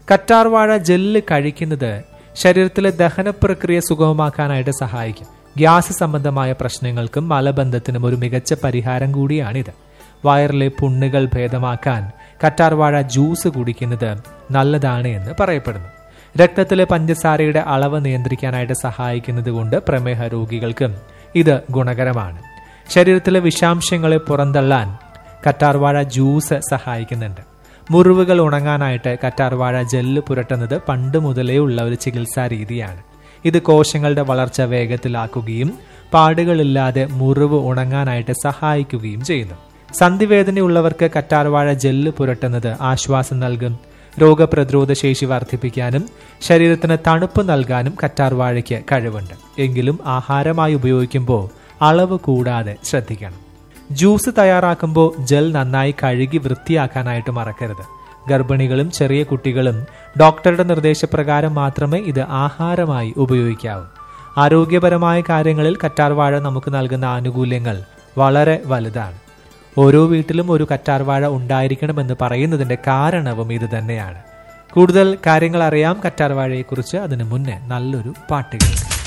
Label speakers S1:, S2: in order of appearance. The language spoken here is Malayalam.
S1: കറ്റാർവാഴ ജെല്ല് കഴിക്കുന്നത് ശരീരത്തിലെ ദഹന പ്രക്രിയ സുഗമമാക്കാനായിട്ട് സഹായിക്കും ഗ്യാസ് സംബന്ധമായ പ്രശ്നങ്ങൾക്കും മലബന്ധത്തിനും ഒരു മികച്ച പരിഹാരം കൂടിയാണിത് വയറിലെ പുണ്ണുകൾ ഭേദമാക്കാൻ കറ്റാർവാഴ ജ്യൂസ് കുടിക്കുന്നത് നല്ലതാണ് എന്ന് പറയപ്പെടുന്നു രക്തത്തിലെ പഞ്ചസാരയുടെ അളവ് നിയന്ത്രിക്കാനായിട്ട് സഹായിക്കുന്നത് കൊണ്ട് പ്രമേഹ രോഗികൾക്കും ഇത് ഗുണകരമാണ് ശരീരത്തിലെ വിഷാംശങ്ങളെ പുറന്തള്ളാൻ കറ്റാർവാഴ ജ്യൂസ് സഹായിക്കുന്നുണ്ട് മുറിവുകൾ ഉണങ്ങാനായിട്ട് കറ്റാർവാഴ ജെല്ല് പുരട്ടുന്നത് പണ്ട് മുതലേ ഉള്ള ഒരു ചികിത്സാ രീതിയാണ് ഇത് കോശങ്ങളുടെ വളർച്ച വേഗത്തിലാക്കുകയും പാടുകളില്ലാതെ മുറിവ് ഉണങ്ങാനായിട്ട് സഹായിക്കുകയും ചെയ്യുന്നു സന്ധിവേദനയുള്ളവർക്ക് കറ്റാർവാഴ ജെല്ല് പുരട്ടുന്നത് ആശ്വാസം നൽകും രോഗപ്രതിരോധ ശേഷി വർദ്ധിപ്പിക്കാനും ശരീരത്തിന് തണുപ്പ് നൽകാനും കറ്റാർവാഴയ്ക്ക് കഴിവുണ്ട് എങ്കിലും ആഹാരമായി ഉപയോഗിക്കുമ്പോൾ അളവ് കൂടാതെ ശ്രദ്ധിക്കണം ജ്യൂസ് തയ്യാറാക്കുമ്പോൾ ജെൽ നന്നായി കഴുകി വൃത്തിയാക്കാനായിട്ട് മറക്കരുത് ഗർഭിണികളും ചെറിയ കുട്ടികളും ഡോക്ടറുടെ നിർദ്ദേശപ്രകാരം മാത്രമേ ഇത് ആഹാരമായി ഉപയോഗിക്കാവൂ ആരോഗ്യപരമായ കാര്യങ്ങളിൽ കറ്റാർവാഴ നമുക്ക് നൽകുന്ന ആനുകൂല്യങ്ങൾ വളരെ വലുതാണ് ഓരോ വീട്ടിലും ഒരു കറ്റാർവാഴ ഉണ്ടായിരിക്കണമെന്ന് പറയുന്നതിന്റെ കാരണവും ഇത് തന്നെയാണ് കൂടുതൽ കാര്യങ്ങൾ അറിയാം കറ്റാർവാഴയെക്കുറിച്ച് അതിനു മുന്നേ നല്ലൊരു പാട്ട് കേൾക്കാം